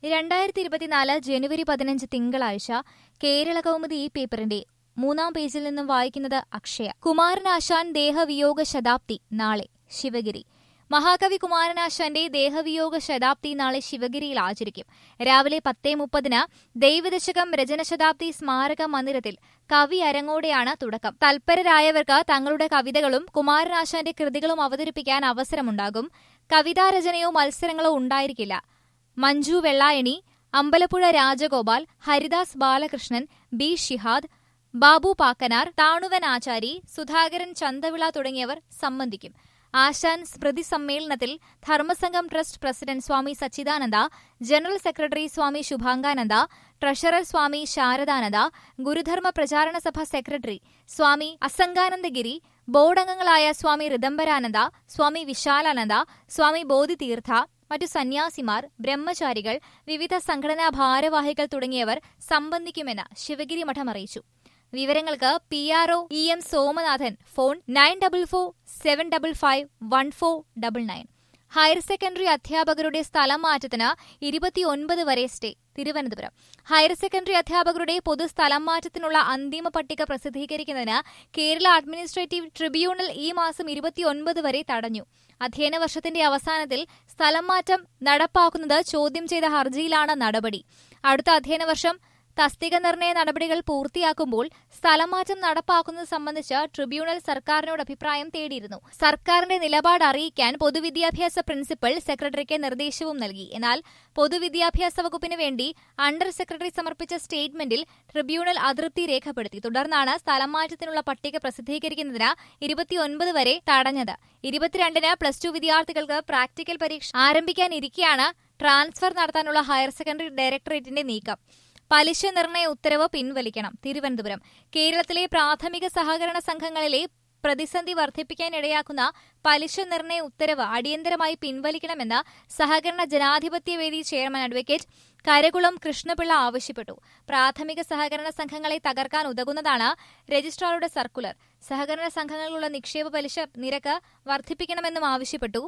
രണ്ടായിരത്തി ഇരുപത്തിനാല് ജനുവരി പതിനഞ്ച് തിങ്കളാഴ്ച കേരള കൗമുദി ഈ പേപ്പറിന്റെ മൂന്നാം പേജിൽ നിന്നും വായിക്കുന്നത് അക്ഷയ കുമാരനാശാൻ ദേഹവിയോഗ ശതാബ്ദി നാളെ ശിവഗിരി മഹാകവി കുമാരനാശാന്റെ ദേഹവിയോഗ ശതാബ്ദി നാളെ ശിവഗിരിയിൽ ആചരിക്കും രാവിലെ പത്തേ മുപ്പതിന് ദൈവദശകം രചന ശതാബ്ദി സ്മാരക മന്ദിരത്തിൽ കവി അരങ്ങോടെയാണ് തുടക്കം തൽപരരായവർക്ക് തങ്ങളുടെ കവിതകളും കുമാരനാശാന്റെ കൃതികളും അവതരിപ്പിക്കാൻ അവസരമുണ്ടാകും കവിതാരചനയോ മത്സരങ്ങളോ ഉണ്ടായിരിക്കില്ല മഞ്ജു വെള്ളായണി അമ്പലപ്പുഴ രാജഗോപാൽ ഹരിദാസ് ബാലകൃഷ്ണൻ ബി ഷിഹാദ് ബാബു പാക്കനാർ താണുവൻ ആചാരി സുധാകരൻ ചന്തവിള തുടങ്ങിയവർ സംബന്ധിക്കും ആശാൻ സ്മൃതി സമ്മേളനത്തിൽ Dharmasangham trust president Swami Sachidananda general secretary Swami Shubhangananda treasurer Swami Saradananda Gurudharma Pracharana Sabha secretary സ്വാമി അസംഗാനന്ദഗിരി ബോർഡ് അംഗങ്ങളായ സ്വാമി ഋദംബരാനന്ദ സ്വാമി വിശാലാനന്ദ സ്വാമി ബോധിതീർത്ഥ മറ്റു സന്യാസിമാർ ബ്രഹ്മചാരികൾ വിവിധ സംഘടനാ ഭാരവാഹികൾ തുടങ്ങിയവർ സംബന്ധിക്കുമെന്ന് ശിവഗിരി മഠം അറിയിച്ചു വിവരങ്ങൾക്ക് P R O E M Somanathan phone nine double four seven double five one four double nine higher secondary അധ്യാപകരുടെ സ്ഥലം മാറ്റത്തിന് ഇരുപത്തിയൊൻപത് വരെ സ്റ്റേ തിരുവനന്തപുരം ഹയർ സെക്കൻഡറി അധ്യാപകരുടെ പൊതു സ്ഥലം മാറ്റത്തിനുള്ള അന്തിമ പട്ടിക പ്രസിദ്ധീകരിക്കുന്നതിന് കേരള അഡ്മിനിസ്ട്രേറ്റീവ് ട്രിബ്യൂണൽ ഈ മാസം ഇരുപത്തിയൊൻപത് വരെ തടഞ്ഞു അധ്യയന വർഷത്തിന്റെ അവസാനത്തിൽ സ്ഥലം മാറ്റം നടപ്പാക്കുന്നത് ചോദ്യം ചെയ്ത ഹർജിയിലാണ് നടപടി അടുത്ത അധ്യയന വർഷം തസ്തിക നിർണയ നടപടികൾ പൂർത്തിയാക്കുമ്പോൾ സ്ഥലമാറ്റം നടപ്പാക്കുന്നത് സംബന്ധിച്ച് ട്രിബ്യൂണൽ സർക്കാരിനോട് അഭിപ്രായം തേടിയിരുന്നു സർക്കാരിന്റെ നിലപാട് അറിയിക്കാൻ പൊതുവിദ്യാഭ്യാസ പ്രിൻസിപ്പൽ സെക്രട്ടറിക്ക് നിർദ്ദേശവും നൽകി എന്നാൽ പൊതുവിദ്യാഭ്യാസ വകുപ്പിന് വേണ്ടി അണ്ടർ സെക്രട്ടറി സമർപ്പിച്ച സ്റ്റേറ്റ്മെന്റിൽ ട്രിബ്യൂണൽ അതൃപ്തി രേഖപ്പെടുത്തി തുടർന്നാണ് സ്ഥലമാറ്റത്തിനുള്ള പട്ടിക പ്രസിദ്ധീകരിക്കുന്നതിന് ഇരുപത്തിയൊൻപത് വരെ തടഞ്ഞത് ഇരുപത്തിരണ്ടിന് പ്ലസ് ടു വിദ്യാർത്ഥികൾക്ക് പ്രാക്ടിക്കൽ പരീക്ഷ ആരംഭിക്കാനിരിക്കെയാണ് ട്രാൻസ്ഫർ നടത്താനുള്ള ഹയർ സെക്കൻഡറി ഡയറക്ടറേറ്റിന്റെ നീക്കം പലിശ നിർണയ ഉത്തരവ് പിൻവലിക്കണം തിരുവനന്തപുരം കേരളത്തിലെ പ്രാഥമിക സഹകരണ സംഘങ്ങളിലെ പ്രതിസന്ധി വർദ്ധിപ്പിക്കാനിടയാക്കുന്ന പലിശ നിർണയ ഉത്തരവ് അടിയന്തരമായി പിൻവലിക്കണമെന്ന് സഹകരണ ജനാധിപത്യ വേദി ചെയർമാൻ അഡ്വക്കേറ്റ് കരകുളം കൃഷ്ണപിള്ള ആവശ്യപ്പെട്ടു പ്രാഥമിക സഹകരണ സംഘങ്ങളെ തകർക്കാൻ ഉതകുന്നതാണ് രജിസ്ട്രാറുടെ സർക്കുലർ സഹകരണ സംഘങ്ങളിലുള്ള നിക്ഷേപ പലിശ നിരക്ക് വർദ്ധിപ്പിക്കണമെന്നും ആവശ്യപ്പെട്ടു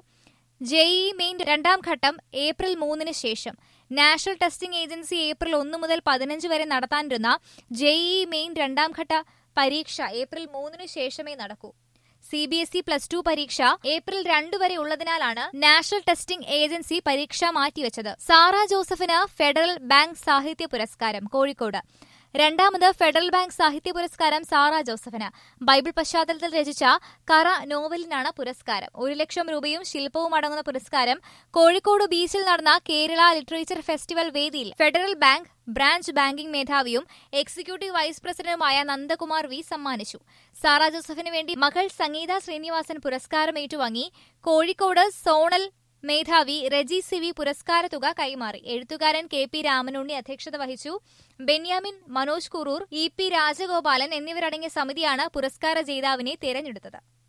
ജെഇ മെയിൻ രണ്ടാം ഘട്ടം ഏപ്രിൽ മൂന്നിന് ശേഷം നാഷണൽ ടെസ്റ്റിംഗ് ഏജൻസി ഏപ്രിൽ ഒന്ന് മുതൽ പതിനഞ്ച് വരെ നടത്താനിരുന്ന ജെഇ മെയിൻ രണ്ടാം ഘട്ട പരീക്ഷ ഏപ്രിൽ മൂന്നിന് ശേഷമേ നടക്കൂ C B S E plus two പരീക്ഷ ഏപ്രിൽ രണ്ട് വരെ ഉള്ളതിനാലാണ് നാഷണൽ ടെസ്റ്റിംഗ് ഏജൻസി പരീക്ഷ മാറ്റിവെച്ചത് സാറ ജോസഫിന് ഫെഡറൽ ബാങ്ക് സാഹിത്യ പുരസ്കാരം കോഴിക്കോട് രണ്ടാമത് ഫെഡറൽ ബാങ്ക് സാഹിത്യ പുരസ്കാരം സാറ ജോസഫിന് ബൈബിൾ പശ്ചാത്തലത്തിൽ രചിച്ച കറ നോവലിനാണ് പുരസ്കാരം ഒരു ലക്ഷം രൂപയും ശില്പവും അടങ്ങുന്ന പുരസ്കാരം കോഴിക്കോട് ബീച്ചിൽ നടന്ന കേരള ലിറ്ററേച്ചർ ഫെസ്റ്റിവൽ വേദിയിൽ ഫെഡറൽ ബാങ്ക് ബ്രാഞ്ച് ബാങ്കിംഗ് മേധാവിയും എക്സിക്യൂട്ടീവ് വൈസ് പ്രസിഡന്റുമായ നന്ദകുമാർ വി സമ്മാനിച്ചു സാറ ജോസഫിന് വേണ്ടി മകൾ സംഗീത ശ്രീനിവാസൻ പുരസ്കാരം ഏറ്റുവാങ്ങി കോഴിക്കോട് സോണൽ മേധാവി റെജി സിവി പുരസ്കാര തുക കൈമാറി എഴുത്തുകാരൻ കെ പി രാമനുണ്ണി അധ്യക്ഷത വഹിച്ചു ബെന്യാമിൻ മനോജ് കുറൂർ ഇ പി രാജഗോപാലൻ എന്നിവരടങ്ങിയ സമിതിയാണ് പുരസ്കാര ജേതാവിനെ തെരഞ്ഞെടുത്തത്